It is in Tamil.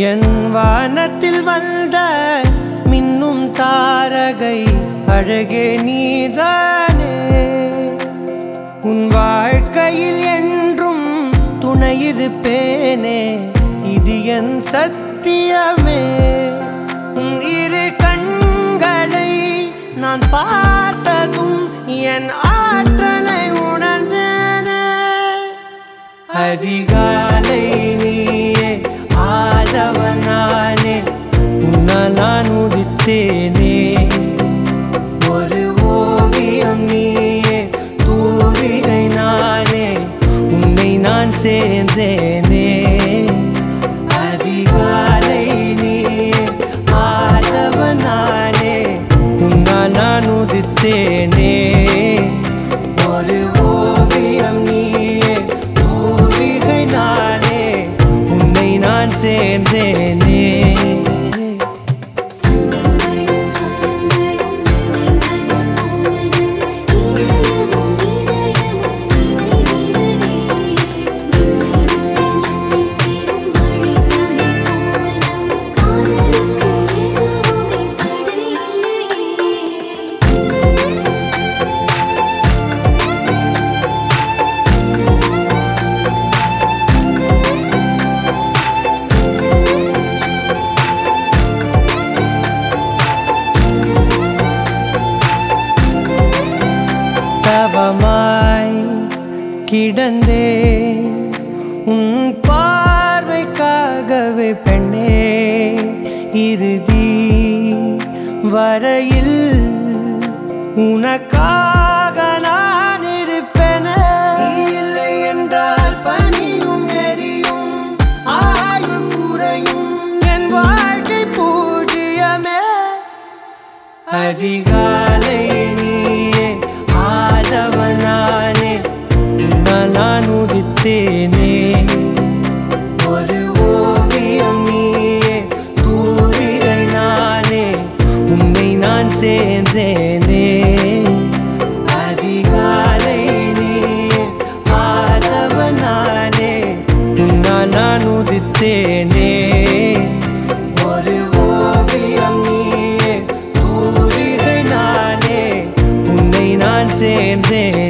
என் வானத்தில் வந்த மின்னும் தாரகை அழகே நீதானே உன் வாழ்க்கையில் என்றும் துணையிருப்பேனே இது என் சத்தியமே உன் இரு கண்களை நான் பார்த்ததும் என் ஆற்றலை உணர்ந்தேனே அதிகாலை நீயே ஆதவனானே உன்னால் நான் உதித்தேனே ஒரு ஓவியம் நீயே தூரிகை நானே உன்னை நான் சேர்ந்தேனே அதிகாலை நீயே ஆதவனானே உன்னால் நான் உதித்தேனே ஒரு ஓவியம் நீயே தூரிகை நானே உன்னை நான் சேர்ந்தேனே சந்தங்களும் ஸ்வரங்களும் நினைந்தது போலும் இதயமும் இதயமும் இணைந்திடனே விண்ணில் சேரும் மழை துளி போலும் காதலுக்கு எதுவுமே தடையில்லையே தவமாய் கிடந்தே உன் பார்வைக்காகவே பெண்ணே இறுதி வரையில் உனக்காக நான் இருப்பேனே நீ இல்லை என்றால் பனியும் எரியும் ஆயும் குறையும் என் வாழ்க்கை பூஜ்ஜியமே அதிகாலை நீயே ஆதவனானே உன்னால் நான் உதித்தேனே ஒரு ஓவியம் நீயே தூரிகை நானே உன்னை நான் சேர்ந்தேனே அதிகாலை நீயே ஆதவனானே உன்னால் நான் உதித்தேனே ஒரு ஓவியம் நீயே தூரிகை நானே உன்னை நான் சேர்ந்தேன்